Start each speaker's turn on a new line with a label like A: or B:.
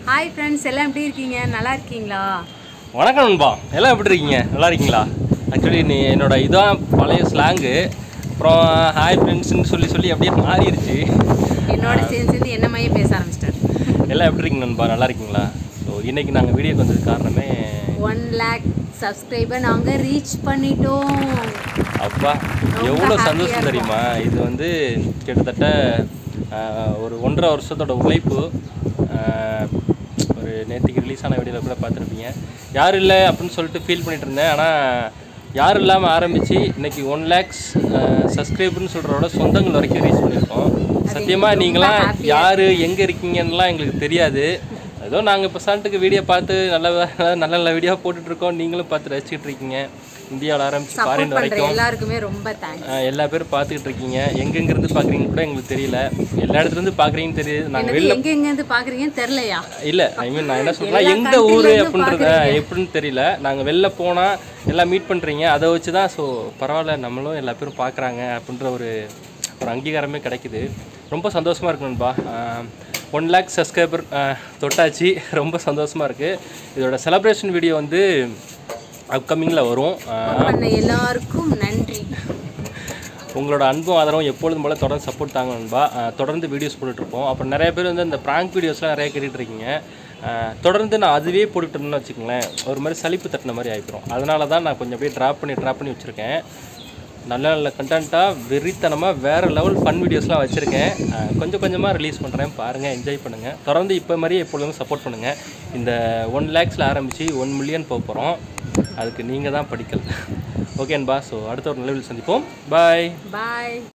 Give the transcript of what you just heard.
A: hi friends எல்லாம் எப்படி இருக்கீங்க நல்லா இருக்கீங்களா
B: வணக்கம் நண்பா எல்லாம் எப்படி இருக்கீங்க நல்லா இருக்கீங்களா ஆக்சுவலி நீ என்னோட இதான் பழைய ஸ்லாங்கு அப்புறம் ஹாய் ஃப்ரெண்ட்ஸ்னு சொல்லி சொல்லி அப்படியே மாறிடுச்சு
A: என்னோட சேர்ந்து சேர்ந்து என்ன மையம் பேச ஆரம்பிச்சிட்டாரு
B: எல்லாம் எப்படி இருக்கீங்க நண்பா நல்லா இருக்கீங்களா ஸோ இன்றைக்கி நாங்கள் வீடியோக்கு வந்தது காரணமே
A: ஒன் லேக் சப்ஸ்கிரைபர் நாங்கள் ரீச் பண்ணிட்டோம்
B: அப்பா எவ்வளோ சந்தோஷம் தெரியுமா இது வந்து கிட்டத்தட்ட ஆஹ், ஒரு ஒன்றரை வருஷத்தோட உழைப்பு ஆஹ், ஒரு நேற்றுக்கு ரிலீஸ் ஆன வீடியோவில் கூட பார்த்துருப்பீங்க யாரும் இல்லை அப்படின்னு சொல்லிட்டு ஃபீல் பண்ணிட்டு இருந்தேன் ஆனால் யாரும் இல்லாமல் ஆரம்பித்து இன்னைக்கு ஒன் லேக்ஸ் சப்ஸ்கிரைபர்னு சொல்கிறோட சொந்தங்கள் வரைக்கும் ரீச் பண்ணியிருக்கோம் சத்தியமாக நீங்களாம் யார் எங்கே இருக்கீங்கன்னுலாம் எங்களுக்கு தெரியாது ஏதோ நாங்கள் இப்போ சாண்ட்டுக்கு வீடியோ பார்த்து நல்ல நல்ல நல்ல வீடியோ போட்டுட்ருக்கோம் நீங்களும் பார்த்து ரசிச்சிட்டு இருக்கீங்க இந்தியாவில் ஆரம்பிச்சு
A: சப்போர்ட்
B: ஃபாரின்
A: பண்ணுற
B: வரைக்கும்
A: எல்லாருக்குமே ரொம்ப தேங்க்ஸ்
B: ஆஹ் எல்லா பேரும் பார்த்துக்கிட்டு இருக்கீங்க எங்கெங்கிருந்து பார்க்குறீங்க கூட எங்களுக்கு தெரியல எல்லா இடத்துல இருந்து பார்க்குறீங்கன்னு தெரியுது நாங்கள்
A: என்னது
B: வெளில
A: எங்க எங்கேருந்து பார்க்குறீங்கன்னு தெரிலையா
B: இல்லை ஐ மீன் நான் என்ன சொல்கிறேன் எந்த ஊர் அப்படின்றத எப்படின்னு தெரியல நாங்கள் வெளில போனால் எல்லாம் மீட் பண்ணுறீங்க அதை வச்சு தான் ஸோ பரவாயில்ல நம்மளும் எல்லா பேரும் பார்க்குறாங்க அப்படின்ற ஒரு ஒரு அங்கீகாரமே கிடைக்குது ரொம்ப சந்தோஷமாக இருக்கு நண்பா ஒன் லேக் சப்ஸ்கிரைபர் தொட்டாச்சு ரொம்ப சந்தோஷமாக இருக்குது இதோட செலப்ரேஷன் வீடியோ வந்து அப்கமிங்கில் வரும் ஆஹ்
A: பண்ண எல்லாருக்கும் நன்றி
B: உங்களோட அன்பும் ஆதரவும் எப்பொழுதும் போல தொடர்ந்து சப்போர்ட் தாங்க நண்பா அஹ் தொடர்ந்து வீடியோஸ் போட்டுட்ருப்போம் அப்புறம் நிறைய பேர் வந்து இந்த ப்ராங்க் வீடியோஸ்லாம் நிறைய கேட்டுட்டு இருக்கீங்க அஹ் தொடர்ந்து நான் அதுவே போட்டுட்டோம்னு வச்சுக்கோங்களேன் ஒரு மாதிரி சலிப்பு தட்டின மாதிரி ஆகிப்போம் அதனால தான் நான் கொஞ்சம் அப்படியே ட்ராப் பண்ணி ட்ராப் பண்ணி வச்சுருக்கேன் நல்ல நல்ல கண்டென்ட்டாக வெறித்தனமாக வேறு லெவல் ஃபன் வீடியோஸ்லாம் வச்சுருக்கேன் அஹ் கொஞ்சம் கொஞ்சமாக ரிலீஸ் பண்ணுறேன் பாருங்கள் என்ஜாய் பண்ணுங்கள் தொடர்ந்து இப்போ மாதிரியே எப்பொழுதும் சப்போர்ட் பண்ணுங்கள் இந்த ஒன் லேக்ஸில் ஆரம்பித்து ஒன் மில்லியன் போக போகிறோம் அதுக்கு நீங்கள் தான் படிக்கல் ஓகேன்பா ஸோ அடுத்த ஒரு நிலவில் சந்திப்போம் பாய்
A: பாய்